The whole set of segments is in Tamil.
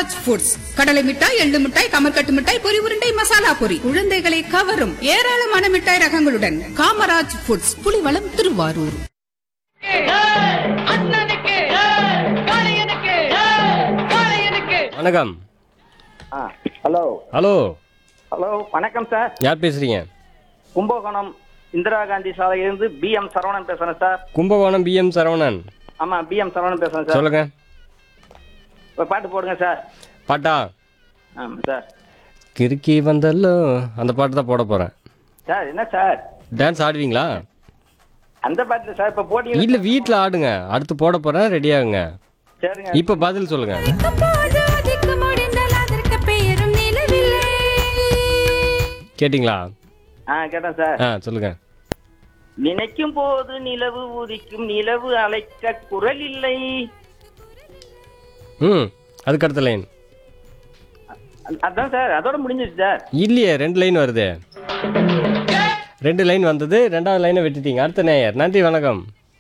காமராஜ் ஃபுட்ஸ் கடலை மிட்டாய் எள்ளு மிட்டாய் கமர்கட்டு மிட்டாய் பொரி உருண்டை மசாலா பொரி குழந்தைகளை கவரும் ஏராளமான மிட்டாய் ரகங்களுடன் காமராஜ் ஃபுட்ஸ் புலிவளம் திருவாரூர் அண்ணனுக்கு காளையனுக்கு காளையனுக்கு வணக்கம் ஆ ஹலோ ஹலோ ஹலோ வணக்கம் சார் யார் பேசுறீங்க கும்பகோணம் இந்திரா காந்தி சாலையிலிருந்து பி எம் சரவணன் பேசுறேன் சார் கும்பகோணம் பிஎம் சரவணன் ஆமா பி எம் சரவணன் பேசுறேன் சார் சொல்லுங்க ஒரு பாட்டு போடுங்க சார் பாட்டா ஆமா சார் கிறுக்கி வந்தல்லோ அந்த பாட்டு தான் போட போறேன் சார் என்ன சார் டான்ஸ் ஆடுவீங்களா அந்த பாட்டு சார் இப்ப போட்டீங்க இல்ல வீட்ல ஆடுங்க அடுத்து போட போறேன் ரெடி ஆகுங்க சரிங்க இப்ப பதில் சொல்லுங்க கேட்டிங்களா ஆ கேட்டேன் சார் ஆ சொல்லுங்க நினைக்கும் போது நிலவு உதிக்கும் நிலவு அழைக்க குரல் இல்லை ம் அதுக்கு அடுத்த லைன் அ- அதான் சார் அதோட முடிஞ்சிச்சு சார் இல்லையே ரெண்டு லைன் வருது ரெண்டு லைன் வந்தது ரெண்டாவது லைனை விட்டுட்டீங்க அடுத்த நேயர் நன்றி வணக்கம்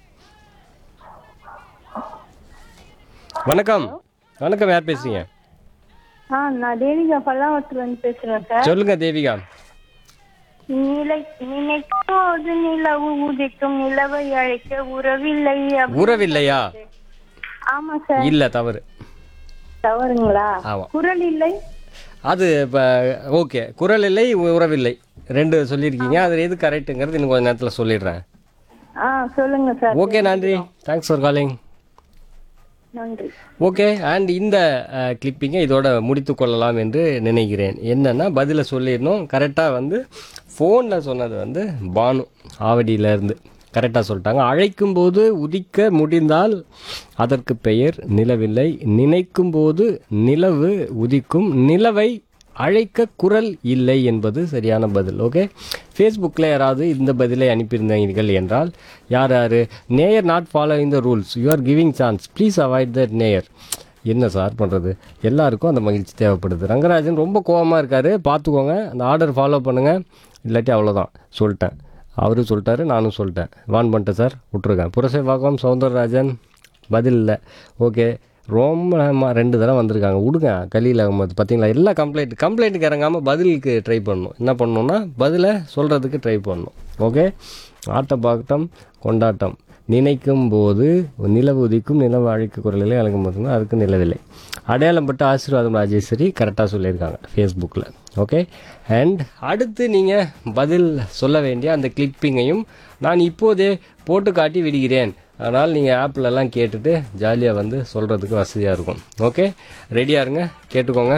வணக்கம் வணக்கம் யார் பேசுறீங்க ஆ நான் தேவிகா பல்லாவரத்துலேருந்து பேசுகிறேன் சார் சொல்லுங்க தேவிகா நிலை நினைப்போது நிலவு உதிக்கும் நிலவை அழைக்க உறவில்லை அப்படி- உறவில்லையா ஆமா சார் இல்ல தவறு தவறுங்களா ஆமா. குரல் இல்லை அது இப்போ ஓகே குரல் இல்லை உ- உறவில்லை ரெண்டு சொல்லியிருக்கீங்க அது எது கரெக்ட்டுங்கிறது இன்னும் கொஞ்ச நேரத்தில் சொல்லிடுறேன் ஆ சொல்லுங்க சார் ஓகே நன்றி தேங்க்ஸ் ஃபார் காலிங் நன்றி ஓகே அண்ட் இந்த கிளிப்பிங்கை இதோட முடித்து கொள்ளலாம் என்று நினைக்கிறேன் என்னன்னா பதிலை சொல்லிடணும் கரெக்டாக வந்து ஃபோனில் சொன்னது வந்து பானு ஆவடியிலேருந்து கரெக்டாக சொல்லிட்டாங்க அழைக்கும் போது உதிக்க முடிந்தால் அதற்கு பெயர் நிலவில்லை நினைக்கும் போது நிலவு உதிக்கும் நிலவை அழைக்க குரல் இல்லை என்பது சரியான பதில் ஓகே ஃபேஸ்புக்கில் யாராவது இந்த பதிலை அனுப்பியிருந்தீர்கள் என்றால் யார் யார் நேயர் not following the rules you are giving chance please avoid that நேயர் என்ன சார் பண்ணுறது எல்லாருக்கும் அந்த மகிழ்ச்சி தேவைப்படுது ரங்கராஜன் ரொம்ப கோவமாக இருக்காரு பார்த்துக்கோங்க அந்த ஆர்டர் ஃபாலோ பண்ணுங்கள் இல்லாட்டி அவ்வளோதான் சொல்லிட்டேன் அவரும் சொல்லிட்டாரு நானும் சொல்லிட்டேன் வான் பண்ணிட்டேன் சார் விட்ருக்கேன் புரசேவாக்கம் சவுந்தரராஜன் பதில் இல்லை ஓகே ரொம்ப நேரமா ரெண்டு தடவை வந்திருக்காங்க விடுங்க கலியில் அகமது பார்த்தீங்களா எல்லா கம்ப்ளைண்ட் கம்ப்ளைண்ட்டுக்கு இறங்காமல் பதிலுக்கு ட்ரை பண்ணணும் என்ன பண்ணணும்னா பதிலை சொல்கிறதுக்கு ட்ரை பண்ணணும் ஓகே ஆட்டப்பாட்டம் கொண்டாட்டம் நினைக்கும் போது நிலவு உதிக்கும் நிலவு அழைக்க குரலிலே அழைக்கும் போது அதுக்கு நிலவில்லை அடையாளம் பட்டு ஆசீர்வாதம் ராஜேஸ்வரி கரெக்டாக சொல்லியிருக்காங்க ஃபேஸ்புக்கில் ஓகே அண்ட் அடுத்து நீங்கள் பதில் சொல்ல வேண்டிய அந்த கிளிப்பிங்கையும் நான் இப்போதே போட்டு காட்டி விடுகிறேன் அதனால் நீங்கள் ஆப்லெல்லாம் கேட்டுட்டு ஜாலியாக வந்து சொல்கிறதுக்கு வசதியாக இருக்கும் ஓகே ரெடியாக இருங்க கேட்டுக்கோங்க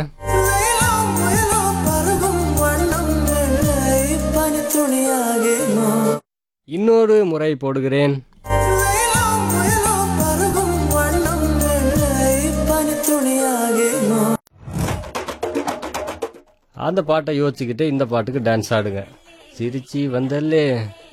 இன்னொரு முறை போடுகிறேன் அந்த பாட்டை யோசிச்சுக்கிட்டு இந்த பாட்டுக்கு டான்ஸ் ஆடுங்க சிரிச்சி வந்தல்லே